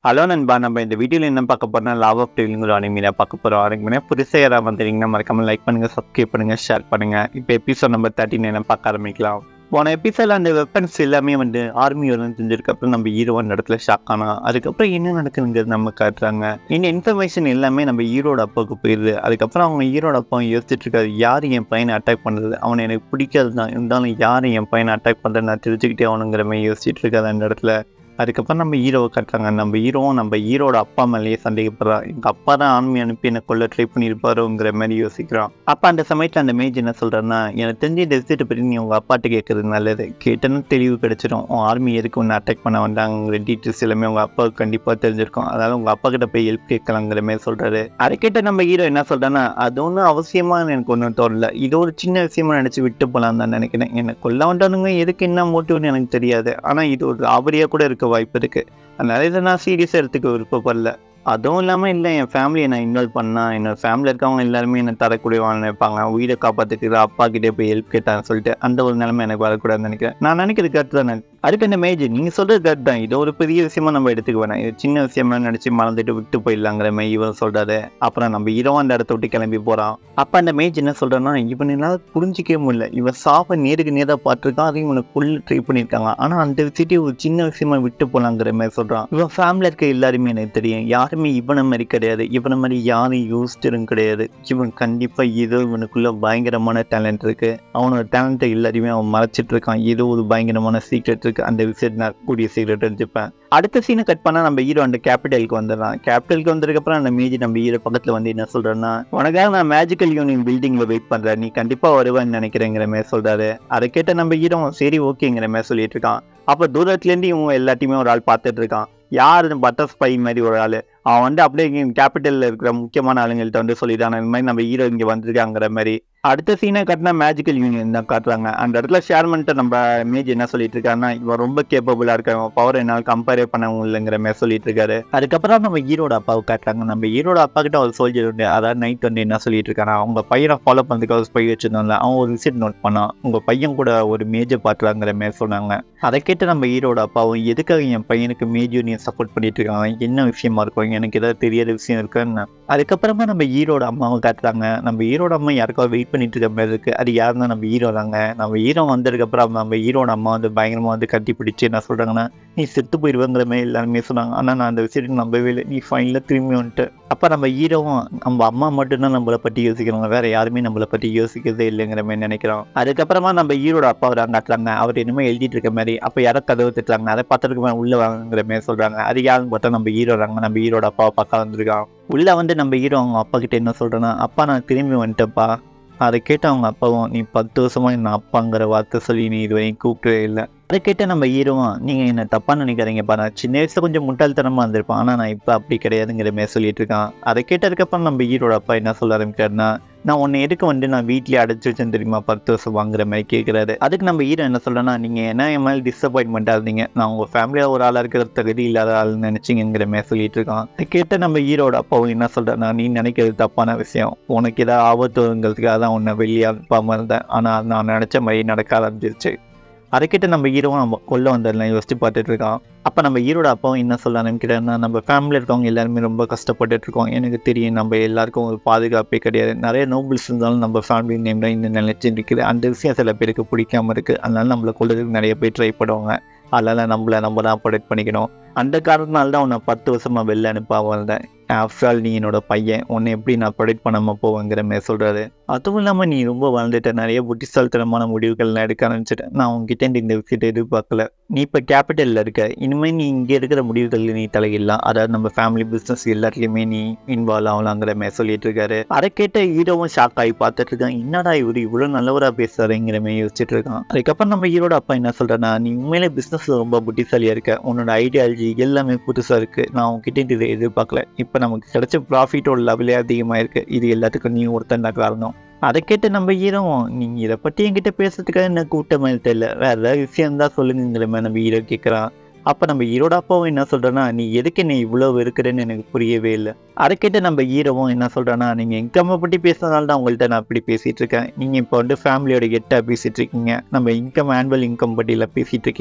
hello நண்பா நம்ம இந்த வீடியோவில் என்ன பார்க்க போறோம்னா லாவ் ஆஃப் டெய்லிங்கிற அனிமையாக பார்க்க போகிறோம் அனிமையா புதுசாக யாராவது வந்தீங்கன்னா மறக்காம லைக் பண்ணுங்கள் சப்ஸ்கிரைப் பண்ணுங்கள் ஷேர் பண்ணுங்கள் இப்போ எபிசோட் நம்பர் தேர்ட்டின் என்ன பார்க்க ஆரம்பிக்கலாம் போன எபிசோடில் அந்த வெப்பன்ஸ் எல்லாமே வந்து ஆர்மி வந்து செஞ்சதுக்கப்புறம் நம்ம ஹீரோ அந்த இடத்துல ஷாக் ஆனா அதுக்கப்புறம் என்ன நடக்குதுங்கிறது நம்ம காட்டுறாங்க இந்த இன்ஃபர்மேஷன் எல்லாமே நம்ம ஹீரோட அப்பாவுக்கு போயிடுது அதுக்கப்புறம் அவங்க ஹீரோட அப்பா யோசிச்சுட்டு இருக்காரு யார் என் பையனை அட்டாக் பண்ணுறது அவனை எனக்கு பிடிக்காது தான் இருந்தாலும் யார் என் பையனை அட்டாக் பண்ணுறது நான் தெரிஞ்சுக்கிட்டே ஆகணுங்கிற மாதிரி யோசிச்சுட்டு இருக்காது அந்த இடத்துல அதுக்கப்புறம் நம்ம ஹீரோவை காட்டுறாங்க நம்ம ஹீரோவும் நம்ம ஹீரோட அப்பா மேலேயே சந்தேகப்படுறான் எங்கள் அப்பா தான் ஆர்மி அனுப்பி என்னை கொல்ல ட்ரை பண்ணியிருப்பாரோங்கிற மாதிரி யோசிக்கிறான் அப்போ அந்த சமயத்தில் அந்த மேஜ் என்ன சொல்கிறேன்னா எனக்கு தெரிஞ்ச இந்த விஷயத்தை பற்றி நீ உங்கள் அப்பாட்ட கேட்குறது நல்லது கேட்டேன்னு தெளிவு கிடைச்சிடும் உன் ஆர்மி எதுக்கு ஒன்று அட்டாக் பண்ண வந்தாங்கிற டீட்டெயில்ஸ் எல்லாமே உங்கள் அப்பாவுக்கு கண்டிப்பாக தெரிஞ்சிருக்கும் அதனால் உங்கள் அப்பா கிட்ட போய் ஹெல்ப் கேட்கலாங்கிற மாதிரி சொல்கிறாரு அதை கேட்ட நம்ம ஹீரோ என்ன சொல்கிறேன்னா அது ஒன்றும் அவசியமாக எனக்கு ஒன்றும் தோணல இது ஒரு சின்ன விஷயமா நினச்சி விட்டு போகலாம் தான் நினைக்கிறேன் என்னை கொல்ல வந்தவனுங்க எதுக்கு என்ன மோட்டிவ்னு எனக்கு தெரியாது ஆனால் இது ஒரு ஆபரியாக கூட இருக்க வாய்ப்பு இருக்குது அதனால இதை நான் சீரியஸாக எடுத்துக்க விருப்பப்படல அதுவும் இல்லாமல் இல்லை என் ஃபேமிலியை நான் இன்வால்வ் பண்ணால் என்னோட ஃபேமிலியில் இருக்கவங்க எல்லாருமே என்னை தரக்கூடியவான்னு நினைப்பாங்க உயிரை காப்பாற்றுக்கிற அப்பா கிட்டே போய் ஹெல்ப் கேட்டான்னு சொல்லிட்டு அந்த ஒரு நிலைமை எனக்கு வரக்கூடாதுன்னு நினைக்கிறேன் நான் நினைக்கிறது கரெக்ட் தானே அதுக்கு அந்த மேஜ் நீங்கள் சொல்கிறது கரெக்ட் தான் இது ஒரு பெரிய விஷயமா நம்ம எடுத்துக்க வேணாம் இது சின்ன விஷயமா நினச்சி மறந்துட்டு விட்டு போயிடலாங்கிற மாதிரி இவன் சொல்கிறாரு அப்புறம் நம்ம ஹீரோ அந்த இடத்த விட்டு கிளம்பி போகிறான் அப்போ அந்த மேஜ் என்ன சொல்கிறேன்னா இவன் என்னால் புரிஞ்சிக்கவே முடியல இவன் சாப்பை நேருக்கு நேராக பார்த்துருக்கான் அதையும் இவனை கொள்ள ட்ரை பண்ணியிருக்காங்க ஆனால் அந்த விஷயத்தை ஒரு சின்ன விஷயமா விட்டு போகலாங்கிற மாதிரி சொல்கிறான் இவன் ஃபேமிலியில் இருக்க எல்லாருமே எனக்கு தெரியும் யாருமே இவனை மாதிரி கிடையாது இவனை மாதிரி யாரும் யூஸ்டரும் கிடையாது இவன் கண்டிப்பாக ஏதோ இவனுக்குள்ள பயங்கரமான டேலண்ட் இருக்குது அவனோட டேலண்ட்டை எல்லாரையுமே அவன் மறைச்சிட்டு இருக்கான் ஏதோ ஒரு பயங்கரமான சீக்ரெட் இருக்குது அந்த விஷயத்தை நான் கூடிய சீக்ரெட் தெரிஞ்சுப்பேன் அடுத்த சீனை கட் பண்ணால் நம்ம ஹீரோ அந்த கேபிட்டலுக்கு வந்துடுறான் கேபிட்டலுக்கு வந்ததுக்கப்புறம் அந்த மேஜி நம்ம ஹீரோ பக்கத்தில் வந்து என்ன சொல்கிறேன்னா உனக்காக நான் மேஜிக்கல் யூனியன் பில்டிங்கில் வெயிட் பண்ணுறேன் நீ கண்டிப்பாக வருவேன்னு நினைக்கிறேங்கிற மாதிரி சொல்கிறாரு அதை கேட்ட நம்ம ஹீரோ சரி ஓகேங்கிற மாதிரி சொல்லிட்டு இருக்கான் அப்போ தூரத்துலேருந்து இவங்க எல்லாத்தையுமே ஒரு ஆள் பார்த்துட்டு இருக்கான் யார் பட்டர் ஸ்பை மாதிரி ஒரு ஆள் அவன் வந்து அப்படியே இங்கே கேபிட்டலில் இருக்கிற முக்கியமான ஆளுங்கள்ட்ட வந்து சொல்லிட்டான் இந்த மாதிரி நம்ம ஹீரோ இங்கே வந்திருக்காங்கிற மாதிரி அடுத்த சீனை கட்டினா மேஜிக்கல் யூனியன் தான் காட்டுறாங்க அந்த இடத்துல ஷேர்மெண்ட்டை நம்ம மேஜ் என்ன சொல்லிட்டு இருக்காருன்னா இவன் ரொம்ப கேப்பபிளாக இருக்கான் பவர் என்னால் கம்பேரே பண்ண இல்லைங்கிற மாதிரி சொல்லிட்டு இருக்காரு அதுக்கப்புறம் நம்ம ஹீரோட அப்பாவை காட்டுறாங்க நம்ம ஹீரோட அப்பா கிட்ட ஒரு சோல்ஜர் உண்டு அதாவது நைட் வந்து என்ன சொல்லிட்டு இருக்கானா அவங்க பையனை ஃபாலோ பண்ணுறதுக்கு ஒரு ஸ்பை வச்சிருந்தாங்க அவன் ஒரு விசிட் நோட் பண்ணான் உங்கள் பையன் கூட ஒரு மேஜர் பார்க்கலாங்கிற மாதிரி சொன்னாங்க அதை கேட்டு நம்ம ஹீரோட அப்பாவும் எதுக்காக என் பையனுக்கு மேஜ் யூனியன் சப்போர்ட் பண்ணிட்டு இருக்காங்க என்ன விஷயமா இருக்கும் எனக்கு ஏதாவது தெரியாத விஷயம் இருக்குன்னு அதுக்கப்புறமா நம்ம ஹீரோட அம்மாவை காட்டுறாங்க நம்ம ஹீரோட அம்மா யாருக்காவது வெயிட் பண்ணிட்டு இருக்க மாதிரி இருக்கு அது யாருன்னா நம்ம ஹீரோ தாங்க நம்ம ஹீரோ வந்ததுக்கப்புறம் நம்ம ஹீரோட அம்மா வந்து பயங்கரமாக வந்து கட்டி பிடிச்சி என்ன சொல்கிறாங்கன்னா நீ செத்து போயிடுவேங்கிற மாதிரி எல்லாருமே சொன்னாங்க ஆனால் நான் அந்த விஷயத்துக்கு நம்பவே இல்லை நீ ஃபைனலாக திரும்பி வந்துட்டு அப்போ நம்ம ஹீரோவும் நம்ம அம்மா மட்டும்தான் நம்மளை பற்றி யோசிக்கிறாங்க வேற யாருமே நம்மளை பற்றி யோசிக்கிறதே இல்லைங்கிற மாதிரி நினைக்கிறோம் அதுக்கப்புறமா நம்ம ஹீரோட அப்பா வராங்க காட்டுறாங்க அவர் இனிமேல் எழுதிட்டு இருக்க மாதிரி அப்போ யாரோ கதவு திட்டுறாங்க அதை பார்த்துருக்கு உள்ள வாங்குங்கிற மாதிரி சொல்கிறாங்க அது யாருன்னு பார்த்தா நம்ம ஹீரோ வராங்க நம்ம ஹீரோட அப்பாவை பார்க்க வந்திருக்கான் உள்ளே வந்து நம்ம ஹீரோ அவங்க அப்பா கிட்ட என்ன சொல்கிறேன்னா அப்பா நான் திரும்பி வந்துட்டேன்ப்பா அதை கேட்டு அவங்க அப்பாவும் நீ பத்து வருஷமாக என்ன அப்பாங்கிற வார்த்தை சொல்லி நீ இது வரைக்கும் கூப்பிட்டவே இல்லை அதை கேட்ட நம்ம ஹீரோவும் நீங்கள் என்ன தப்பாக நினைக்காதீங்கப்பா நான் சின்ன வயசில் கொஞ்சம் முட்டாள்தனமாக இருந்திருப்பேன் ஆனால் நான் இப்போ அப்படி கிடையாதுங்கிற மாதிரி சொல்லிட்டு இருக்கான் அதை கேட்டதுக்கப்புறம் நம்ம ஹீரோட அப்பா என்ன சொல்ல ஆரம்பிச்சாருன்னா நான் உன்னை எதுக்கு வந்து நான் வீட்லேயே அடைச்சி வச்சேன் தெரியுமா பத்து வருஷம் வாங்குற மாதிரி கேட்குறாரு அதுக்கு நம்ம ஹீரோ என்ன சொல்கிறேன்னா நீங்கள் என்ன என் மேலே டிசப்பாயின்மெண்ட்டாக இருந்தீங்க நான் உங்கள் ஃபேமிலியாக ஒரு ஆளாக இருக்கிற தகுதி இல்லாத ஆள்னு நினச்சிங்கிற மாதிரி சொல்லிட்டு இருக்கான் அதை கேட்ட நம்ம ஹீரோட அப்பாவும் என்ன சொல்கிறேன்னா நீ நினைக்கிறது தப்பான விஷயம் உனக்கு ஏதாவது ஆபத்துங்கிறதுக்காக தான் உன்னை வெளியே அனுப்பாமல் இருந்தேன் ஆனால் நான் நினச்ச மாதிரி நடக்க ஆரம்பிச்சிருச்சு அதை கேட்டு நம்ம ஹீரோவும் நம்ம கொல்ல வந்ததெல்லாம் யோசிச்சு பார்த்துட்டு இருக்கான் அப்போ நம்ம ஹீரோட அப்பாவும் என்ன சொல்ல ஆரம்பிக்கிறேன்னா நம்ம ஃபேமிலியில் இருக்கவங்க எல்லாருமே ரொம்ப கஷ்டப்பட்டுட்டு இருக்கோம் எனக்கு தெரியும் நம்ம எல்லாருக்கும் ஒரு பாதுகாப்பே கிடையாது நிறைய நோபல்ஸ் இருந்தாலும் நம்ம ஃபேமிலி நேம் தான் இந்த நிலைச்சு இருக்குது அந்த விஷயம் சில பேருக்கு பிடிக்காம இருக்குது அதனால நம்மளை கொள்றதுக்கு நிறைய பேர் ட்ரை பண்ணுவாங்க அதனால் நம்மளை நம்ம தான் ப்ரொடெக்ட் பண்ணிக்கணும் அந்த காரணத்தினால தான் உன்னை பத்து வருஷமாக வெளில அனுப்பாமல் இருந்தேன் ஆஃப்டர் ஆல் நீ என்னோட பையன் உன்னை எப்படி நான் ப்ரொடெக்ட் பண்ணாமல் போவேங்கிற மாதிரி சொல்கிறாரு அதுவும் இல்லாமல் நீ ரொம்ப வளர்ந்துட்ட நிறைய புத்திசாலித்தனமான முடிவுகள்லாம் எடுக்க ஆரம்பிச்சிட்டேன் நான் உங்ககிட்ட இந்த விஷயத்தை எதிர்பார்க்கல நீ இப்போ கேபிட்டலில் இருக்க இனிமேல் நீ இங்கே இருக்கிற முடிவுகளில் நீ தலையிடலாம் அதாவது நம்ம ஃபேமிலி பிஸ்னஸ் எல்லாத்துலேயுமே நீ இன்வால்வ் ஆகலாங்கிற மாதிரி சொல்லிட்டு இருக்காரு அதை கேட்ட ஹீரோவும் ஷாக் ஆகி பார்த்துட்டு இருக்கான் என்னடா இவர் இவ்வளோ நல்லவராக பேசுறாருங்கிற மாதிரி யோசிச்சுட்டு இருக்கான் அதுக்கப்புறம் நம்ம ஹீரோட அப்பா என்ன சொல்கிறேன்னா நீ உண்மையிலே பிஸ்னஸில் ரொம்ப புத்திசாலியாக இருக்க உன்னோட ஐடியாலஜி எல்லாமே புதுசாக இருக்குது நான் உங்ககிட்ட இதை எதிர்பார்க்கல இப்போ நமக்கு கிடைச்ச ப்ராஃபிட்டோட லெவலே அதிகமாக இருக்குது இது எல்லாத்துக்கும் நீ ஒருத்தன் தான் காரணம் அதை கேட்டு நம்ம ஹீரோவும் நீங்கள் இதை பற்றி என்கிட்ட பேசுறதுக்காக என்ன கூட்ட மாதிரி தெரியல வேறு ஏதாவது விஷயம் தான் சொல்லுங்கிற மாதிரி நம்ம ஹீரோ கேட்குறான் அப்போ நம்ம ஹீரோட அப்பாவும் என்ன சொல்கிறேன்னா நீ எதுக்கு நீ இவ்வளோ இருக்கிறேன்னு எனக்கு புரியவே இல்லை அதை கேட்டு நம்ம ஹீரோவும் என்ன சொல்கிறேன்னா நீங்கள் இன்கம்மை பற்றி பேசுறதுனால தான் உங்கள்கிட்ட நான் அப்படி பேசிகிட்டு இருக்கேன் நீங்கள் இப்போ வந்து ஃபேமிலியோட கெட்டாக பேசிகிட்டு இருக்கீங்க நம்ம இன்கம் ஆனுவல் இன்கம் பற்றியில் பேசிகிட்டு இருக்கீங்க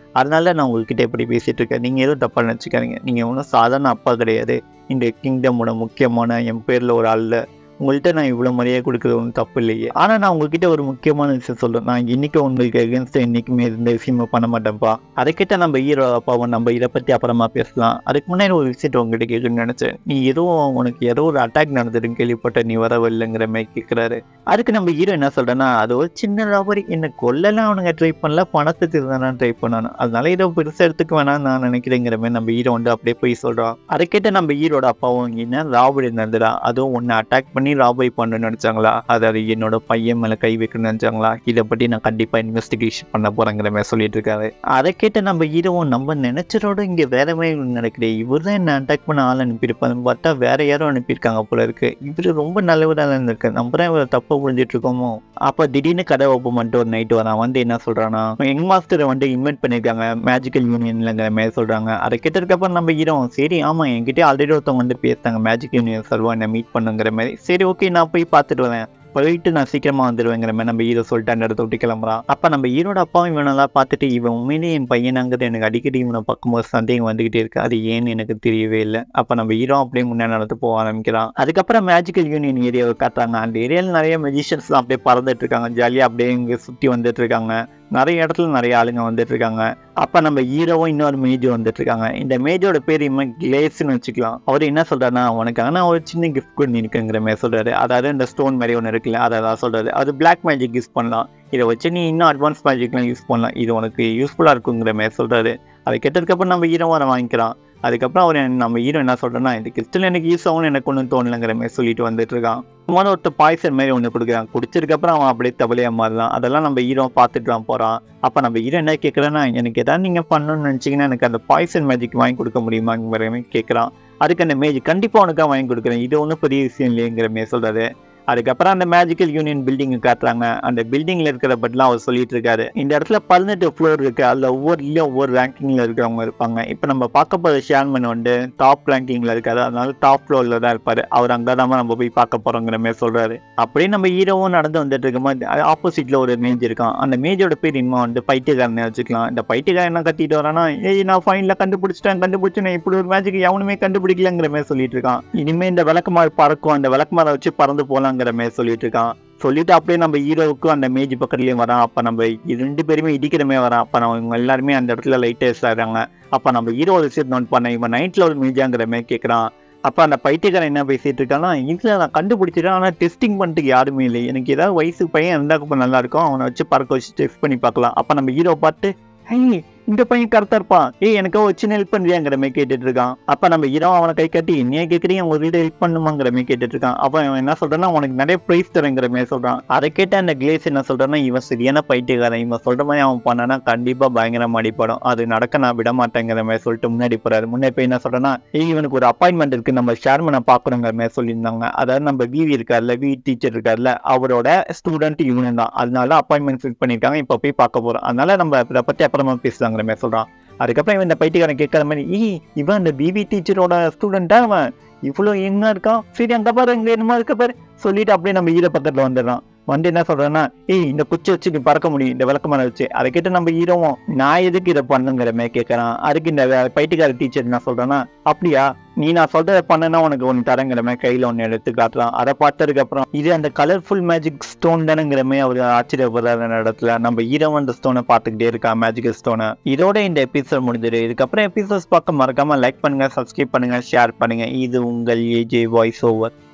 அதனால நான் உங்ககிட்ட எப்படி பேசிகிட்டு இருக்கேன் நீங்கள் எதுவும் தப்பாக நினச்சிக்காதீங்க நீங்கள் ஒன்றும் சாதாரண அப்பா கிடையாது இந்த கிங்டமோட முக்கியமான என் பேரில் ஒரு ஆளில் உங்கள்கிட்ட நான் இவ்வளோ மரியாதை கொடுக்குறது ஒன்றும் தப்பு இல்லையே ஆனால் நான் உங்ககிட்ட ஒரு முக்கியமான விஷயம் சொல்கிறேன் நான் இன்றைக்கி உங்களுக்கு எகென்ஸ்டாக என்றைக்குமே இருந்த விஷயமா பண்ண மாட்டேன்ப்பா அதை கிட்ட நம்ம ஹீரோ அப்பாவை நம்ம இதை பற்றி அப்புறமா பேசலாம் அதுக்கு முன்னாடி ஒரு விஷயத்தை உங்ககிட்ட கேட்கணும்னு நினச்சேன் நீ ஏதோ உனக்கு ஏதோ ஒரு அட்டாக் நடந்துருன்னு கேள்விப்பட்ட நீ வரவில்லைங்கிற மாதிரி கேட்குறாரு அதுக்கு நம்ம ஹீரோ என்ன சொல்கிறேன்னா அது ஒரு சின்ன ராபரி என்னை கொல்லலாம் அவனுங்க ட்ரை பண்ணல பணத்தை திருதானா ட்ரை பண்ணானு அதனால இதை பெருசாக எடுத்துக்க வேணாம் நான் நினைக்கிறேங்கிற மாதிரி நம்ம ஹீரோ வந்து அப்படியே போய் சொல்கிறோம் அதை கேட்ட நம்ம ஹீரோட அப்பாவும் என்ன ராபரி நடந்துடா அதுவும் ஒன்று அட்டாக் பண்ணி ராபரி பண்ணணும்னு நினச்சாங்களா அதாவது என்னோட பையன் மேலே கை வைக்கணும்னு நினச்சாங்களா இதை பற்றி நான் கண்டிப்பாக இன்வெஸ்டிகேஷன் பண்ண போகிறேங்கிற மாதிரி சொல்லிட்டு இருக்காரு அதை கேட்ட நம்ம ஹீரோவும் நம்ம நினச்சதோட இங்கே வேற மாதிரி நடக்குது இவர் தான் என்ன அட்டாக் பண்ண ஆள் அனுப்பியிருப்பாருன்னு பார்த்தா வேற யாரும் அனுப்பியிருக்காங்க போல இருக்கு இவர் ரொம்ப நல்லவராக இருந்திருக்கு நம்ம தான் இவரை தப்பாக புரிஞ்சிட்டு இருக்கோமோ அப்போ திடீர்னு கதை ஓப்பன் பண்ணிட்டு ஒரு நைட்டு வரான் வந்து என்ன சொல்கிறான்னா யங் மாஸ்டரை வந்து இன்வைட் பண்ணியிருக்காங்க மேஜிக்கல் யூனியன்லங்கிற மாதிரி சொல்கிறாங்க அதை கேட்டதுக்கப்புறம் நம்ம ஹீரோ சரி ஆமாம் என்கிட்ட ஆல்ரெடி ஒருத்தவங்க வந்து பேசுறாங்க மேஜிக் யூனியன் சர்வா என்னை மீட் பண்ணுங்கிற மாதிரி சரி ஓகே நான் போய் பார்த்துட்டு வரேன் போயிட்டு நான் சீக்கிரமாக வந்துடுவேங்கிற மாதிரி நம்ம ஹீரோ சொல்லிட்டு அந்த இடத்த விட்டு கிளம்புறான் அப்போ நம்ம ஹீரோட அப்பாவும் இவனெல்லாம் பார்த்துட்டு இவன் உண்மையிலேயே என் பையனாங்கிறது எனக்கு அடிக்கடி இவனை பார்க்கும்போது சந்தேகம் வந்துக்கிட்டே இருக்கு அது ஏன்னு எனக்கு தெரியவே இல்லை அப்போ நம்ம ஹீரோ அப்படியே முன்னாடி நடந்து போக ஆரம்பிக்கிறான் அதுக்கப்புறம் மேஜிக்கல் யூனியன் ஏரியாவை காட்டுறாங்க அந்த ஏரியாவில் நிறைய மெஜிஷியன்ஸ்லாம் அப்படியே பறந்துட்டு இருக்காங்க ஜாலியாக அப்படியே இங்கே சுற்றி வந்துட்டு இருக்காங்க நிறைய இடத்துல நிறைய ஆளுங்க வந்துட்டு இருக்காங்க அப்போ நம்ம ஹீரோவும் இன்னொரு மேஜ் வந்துட்டு இருக்காங்க இந்த மேஜோட பேர் இவன் கிளேஸ்னு வச்சுக்கலாம் அவர் என்ன சொல்றாருன்னா உனக்காக நான் ஒரு சின்ன கிஃப்ட் பண்ணியிருக்கேங்கிற மாதிரி சொல்றாரு அதாவது இந்த ஸ்டோன் மாதிரி ஒன்று இருக்குல்ல அதை தான் சொல்றாரு அது பிளாக் மேஜிக் யூஸ் பண்ணலாம் இதை வச்சு நீ இன்னும் அட்வான்ஸ் மேஜிக்லாம் யூஸ் பண்ணலாம் இது உனக்கு யூஸ்ஃபுல்லாக இருக்குங்கிற மாதிரி சொல்றாரு அதை கேட்டதுக்கப்புறம் நம்ம ஹீரோ வர வாங்கிக்கிறான் அதுக்கப்புறம் அவர் நம்ம ஹீரோ என்ன சொல்கிறேன்னா இந்த கிறிஸ்டல் எனக்கு யூஸ் ஆகும்னு எனக்கு ஒன்றும் தோணலைங்கிற மாதிரி சொல்லிட்டு வந்துட்டு இருக்கான் முதல்ல ஒருத்தர் பாய்சன் மாதிரி ஒன்று கொடுக்குறான் குடிச்சதுக்கப்புறம் அவன் அப்படியே தவளையாக மாறலாம் அதெல்லாம் நம்ம ஹீரோ பார்த்துட்டு தான் போகிறான் அப்போ நம்ம ஹீரோ என்ன கேட்குறேன்னா எனக்கு எதாவது நீங்கள் பண்ணணும்னு நினச்சிங்கன்னா எனக்கு அந்த பாய்சன் மேஜிக் வாங்கி கொடுக்க முடியுமாங்கிற மாதிரி கேட்குறான் அதுக்கு அந்த மேஜிக் கண்டிப்பாக உனக்காக வாங்கி கொடுக்குறேன் இது ஒன்றும் பெரிய விஷயம் இல்லைங்கிற மாதிரி சொல்கிறாரு அதுக்கப்புறம் அந்த மேஜிக்கல் யூனியன் பில்டிங் காட்டுறாங்க அந்த பில்டிங்ல இருக்கிற பற்றிலாம் அவர் சொல்லிட்டு இருக்காரு இந்த இடத்துல பதினெட்டு ஃப்ளோர் இருக்கு அதுல ஒவ்வொருலயும் ஒவ்வொரு ரேங்கிங்ல இருக்கிறவங்க இருப்பாங்க இப்போ நம்ம பார்க்க போகிற ஷேர்மன் வந்து டாப் ரேங்கிங்ல இருக்காரு அதனால டாப் ஃப்ளோர்ல தான் இருப்பாரு அவர் அங்கே தான் நம்ம போய் பார்க்க போறோங்கிற மாதிரி சொல்றாரு அப்படியே நம்ம ஹீரோவும் நடந்து வந்துட்டு இருக்கும்போது ஆப்போசிட்ல ஒரு மேஜ் இருக்கான் அந்த மேஜோட பேர் இன்னும் வந்து பைத்தியக்காரனை வச்சுக்கலாம் இந்த பைத்தியக்காரன் என்ன கத்திட்டு வரானா ஏய் நான் ஃபைன்ல கண்டுபிடிச்சிட்டேன் கண்டுபிடிச்சேன் இப்படி ஒரு மேஜிக் எவனுமே கண்டுபிடிக்கலங்கிற மாதிரி சொல்லிட்டு இருக்கான் இனிமே இந்த விளக்குமாறு பறக்கும் அந்த விளக்குமாரை வச்சு பறந்து போலாங்கிற மாதிரி சொல்லிட்டு இருக்கான் சொல்லிட்டு அப்படியே நம்ம ஹீரோவுக்கும் அந்த மேஜ் பக்கத்துலயும் வரான் அப்ப நம்ம ரெண்டு பேருமே இடிக்கிறமே வரான் அப்ப நம்ம இவங்க எல்லாருமே அந்த இடத்துல லைட்டர்ஸ் ஆகிறாங்க அப்ப நம்ம ஹீரோ ஒரு விஷயம் நோட் பண்ண இவன் நைட்ல ஒரு மேஜாங்கிற மாதிரி கேட்கறான் அப்போ அந்த பைத்தியக்காரன் என்ன பேசிட்டு இருக்கான்னா இதில் நான் கண்டுபிடிச்சிட்டேன் ஆனால் டெஸ்டிங் பண்ணிட்டு யாருமே இல்லை எனக்கு ஏதாவது வயசு பையன் இருந்தால் கொஞ்சம் நல்லா இருக்கும் அவனை வச்சு பறக்க வச்சு டெஸ்ட் பண்ணி பார்க்கலாம் அப்போ நம்ம ஹீரோ பார்த்து ஹை இந்த பையன் கரெக்டாக இருப்பான் ஏய் எனக்கு ஒரு சின்ன ஹெல்ப் பண்ணுறியாங்கிற மாதிரி கேட்டுட்டு இருக்கான் அப்போ நம்ம ஹீரோ அவனை கை கட்டி என்னைய கேட்குறீங்க உங்க வீடு ஹெல்ப் பண்ணுமாங்கிற மாதிரி கேட்டுட்டு இருக்கான் அப்போ அவன் என்ன சொல்றான்னா உனக்கு நிறைய ப்ரைஸ் தரேங்கிற மாதிரி சொல்றான் அதை கேட்ட அந்த கிளேஸ் என்ன சொல்றான்னா இவன் சரியான பைத்தியக்காரன் இவன் சொல்ற மாதிரி அவன் பண்ணானா கண்டிப்பாக பயங்கரமா அடிப்படும் அது நடக்க நான் விட மாட்டேங்கிற மாதிரி சொல்லிட்டு முன்னாடி போறாரு முன்னே போய் என்ன சொல்றேன்னா ஏய் இவனுக்கு ஒரு அப்பாயின்மெண்ட் இருக்கு நம்ம ஷேர்மனை பார்க்கணுங்கிற மாதிரி சொல்லியிருந்தாங்க அதாவது நம்ம விவி இருக்கார்ல வி டீச்சர் இருக்கார்ல அவரோட ஸ்டூடெண்ட் இவனு தான் அதனால அப்பாயின்மெண்ட் ஃபிட் பண்ணியிருக்காங்க இப்போ போய் பார்க்க போறோம் அதனால நம்ம இதை பற்றி அப்புறமா பேசலாங்கிற மாதிரி சொல்றான் அதுக்கப்புறம் இவன் இந்த பைத்தியக்காரன் கேட்கற மாதிரி ஈ இவன் இந்த பிபி டீச்சரோட ஸ்டூடெண்ட்டா அவன் இவ்வளோ எங்க இருக்கான் சரி அங்கே பாரு இங்கே என்னமா இருக்க பாரு சொல்லிட்டு அப்படியே நம்ம ஈர பக்கத்தில் வந்துடுறான் வந்து என்ன சொல்றேன்னா ஏய் இந்த குச்சி வச்சு நீ பறக்க முடியும் இந்த விளக்க மரம் வச்சு அதை கேட்டு நம்ம ஹீரோவும் நான் எதுக்கு இதை பண்ணுங்கிற மாதிரி கேட்கறான் அதுக்கு இந்த வே- பைத்தியக்கார டீச்சர் என்ன சொல்றேன்னா அப்படியா நீ நான் சொல்றதை பண்ணனா உனக்கு ஒன்று தரங்கிற மாதிரி கையில் ஒன்று எடுத்து காட்டுறான் அதை பார்த்ததுக்கு அப்புறம் இது அந்த கலர்ஃபுல் மேஜிக் ஸ்டோன் தானேங்கிற மாதிரி அவர் ஆச்சரியப்படுறாரு அந்த இடத்துல நம்ம ஹீரோ அந்த ஸ்டோனை பார்த்துக்கிட்டே இருக்கா மேஜிக் ஸ்டோனை இதோட இந்த எபிசோட் முடிஞ்சிடு இதுக்கப்புறம் எபிசோட்ஸ் பார்க்க மறக்காம லைக் பண்ணுங்க சப்ஸ்கிரைப் பண்ணுங்க ஷேர் பண்ணுங்க இது உங்கள் ஏஜே வாய்ஸ் ஓவர்